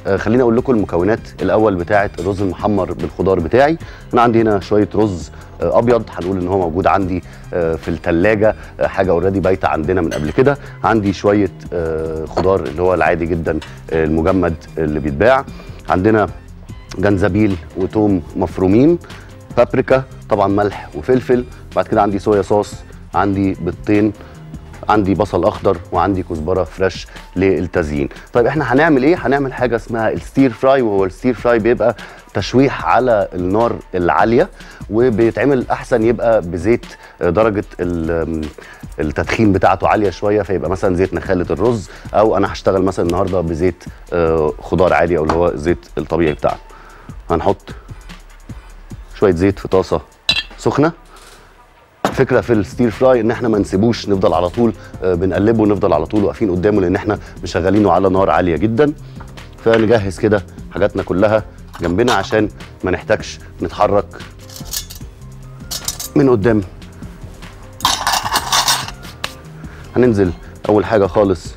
آه، خليني اقول لكم المكونات الاول بتاعه الرز المحمر بالخضار بتاعي انا عندي هنا شويه رز آه، ابيض هنقول ان هو موجود عندي آه، في الثلاجه حاجه اوريدي بايته عندنا من قبل كده عندي شويه آه، خضار اللي هو العادي جدا آه، المجمد اللي بيتباع عندنا جنزبيل وتوم مفرومين بابريكا طبعا ملح وفلفل بعد كده عندي صويا صوص عندي بيضتين عندي بصل اخضر وعندي كزبره فريش للتزيين طيب احنا هنعمل ايه هنعمل حاجه اسمها الستير فراي وهو الستير فراي بيبقى تشويح على النار العاليه وبيتعمل احسن يبقى بزيت آه، درجه ال- التدخين بتاعته عاليه شويه فيبقى مثلا زيت نخاله الرز او انا هشتغل مثلا النهارده بزيت آه، خضار عادي او اللي هو الزيت الطبيعي بتاعنا هنحط شويه زيت في طاسه سخنه فكره في الستير فراي ان احنا ما نسيبوش نفضل على طول آه، بنقلبه ونفضل على طول واقفين قدامه لان احنا مشغلينه على نار عاليه جدا فنجهز كده حاجاتنا كلها جنبنا عشان ما نحتاجش نتحرك من قدام هننزل اول حاجه خالص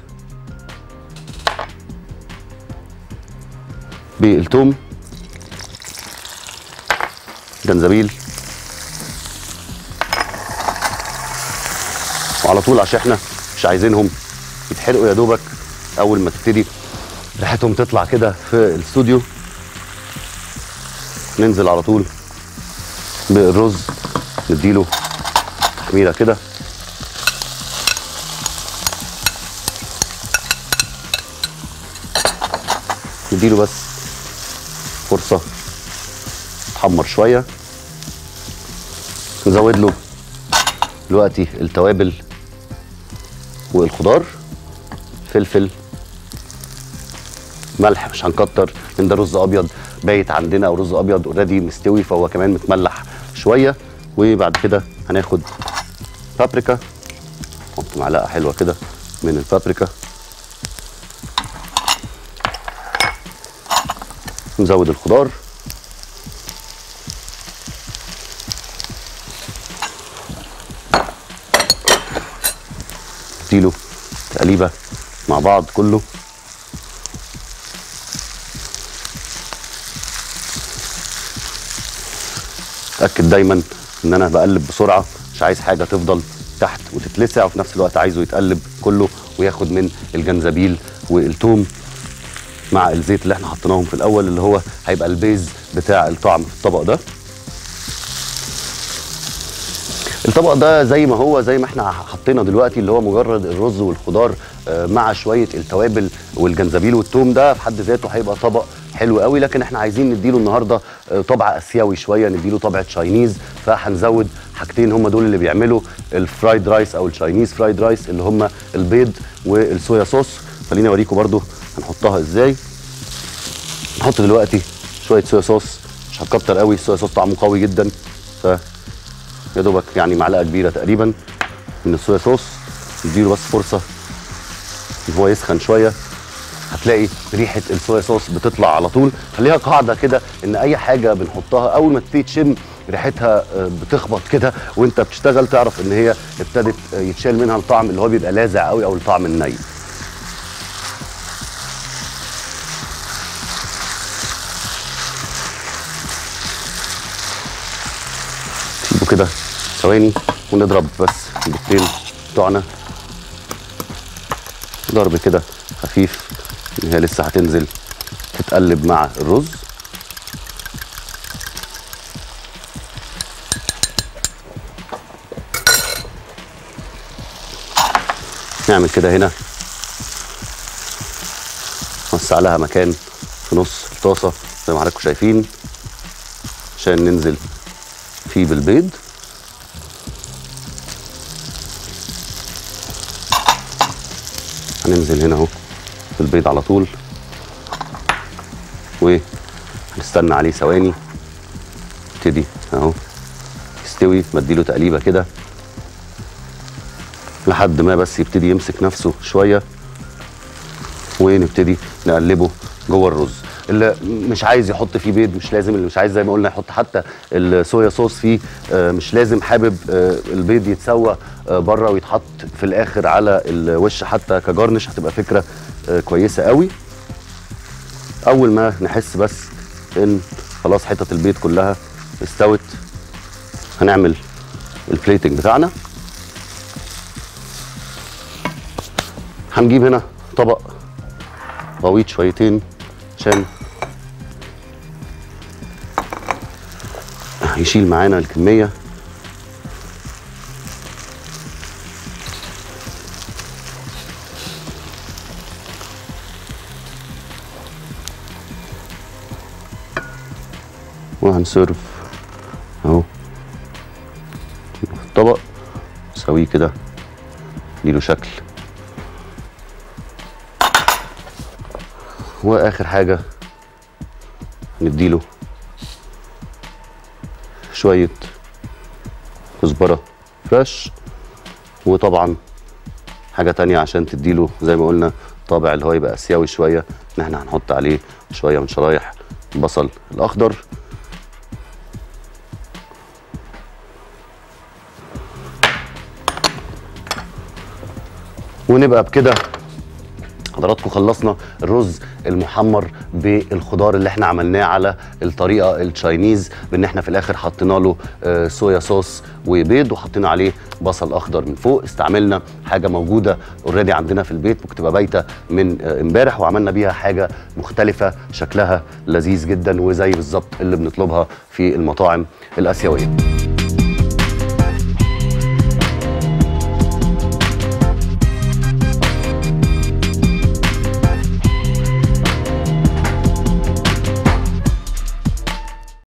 بالثوم جنزبيل وعلى طول عشان احنا مش عايزينهم يتحرقوا يا دوبك اول ما تبتدي ريحتهم تطلع كده في الاستوديو ننزل على طول بالرز نديله تحميره كده نديله بس فرصه يتحمر شويه نزود له دلوقتي التوابل والخضار فلفل ملح مش هنكتر لان ده رز ابيض بايت عندنا او رز ابيض اوريدي مستوي فهو كمان متملح شويه وبعد كده هناخد بابريكا نحط معلقه حلوه كده من البابريكا نزود الخضار نديله تقليبه مع بعض كله اتاكد دايما ان انا بقلب بسرعه مش عايز حاجه تفضل تحت وتتلسع وفي نفس الوقت عايزه يتقلب كله وياخد من الجنزبيل والثوم مع الزيت اللي احنا حطيناهم في الاول اللي هو هيبقى البيز بتاع الطعم في الطبق ده الطبق ده زي ما هو زي ما احنا حطينا دلوقتي اللي هو مجرد الرز والخضار آه، مع شويه التوابل والجنزبيل والثوم ده في حد ذاته هيبقى طبق حلو قوي لكن احنا عايزين نديله النهارده آه، طبع اسيوي شويه نديله طبع تشاينيز فهنزود حاجتين هم دول اللي بيعملوا الفرايد رايس او التشاينيز فرايد رايس اللي هم البيض والصويا صوص خليني اوريكم برضو هنحطها ازاي نحط دلوقتي شويه صويا صوص مش هتكتر قوي الصويا صوص طعمه قوي جدا ف يا دوبك يعني معلقه كبيره تقريبا من الصويا صوص نديله بس فرصه ان هو يسخن شويه هتلاقي ريحه الصويا صوص بتطلع على طول خليها قاعده كده ان اي حاجه بنحطها اول ما تبتدي تشم ريحتها آه، بتخبط كده وانت بتشتغل تعرف ان هي ابتدت آه، يتشال منها الطعم اللي هو بيبقى لاذع قوي او الطعم الني نسيبه كده ثواني ونضرب بس البيضتين بتوعنا ضرب كده خفيف ان هي لسه هتنزل تتقلب مع الرز نعمل كده هنا نوسع لها مكان في نص الطاسه زي ما حضراتكم شايفين عشان ننزل فيه بالبيض هننزل هنا اهو بالبيض على طول وهنستنى عليه ثواني يبتدي اهو يستوي بديله تقليبه كده لحد ما بس يبتدي يمسك نفسه شويه ونبتدي نقلبه جوه الرز اللي مش عايز يحط فيه بيض مش لازم اللي مش عايز زي ما قلنا يحط حتى الصويا صوص فيه آه، مش لازم حابب آه، البيض يتسوى آه، بره ويتحط في الاخر على الوش حتى كجارنش هتبقى فكره آه، كويسه قوي اول ما نحس بس ان خلاص حتت البيض كلها استوت هنعمل البليتنج بتاعنا هنجيب هنا طبق غويط شويتين عشان يشيل معانا الكميه وهنسيرف اهو الطبق نسويه كده نديله شكل واخر حاجه نديله شويه كزبره فريش وطبعا حاجه تانية عشان تديله زي ما قلنا طابع اللي هو يبقى اسيوي شويه ان احنا هنحط عليه شويه من شرايح البصل الاخضر ونبقى بكده حضراتكم خلصنا الرز المحمر بالخضار اللي احنا عملناه على الطريقه التشاينيز بان احنا في الاخر حطينا له آه، صويا صوص وبيض وحطينا عليه بصل اخضر من فوق استعملنا حاجه موجوده اوريدي عندنا في البيت ممكن تبقى بايته من آه، امبارح وعملنا بيها حاجه مختلفه شكلها لذيذ جدا وزي بالظبط اللي بنطلبها في المطاعم الاسيويه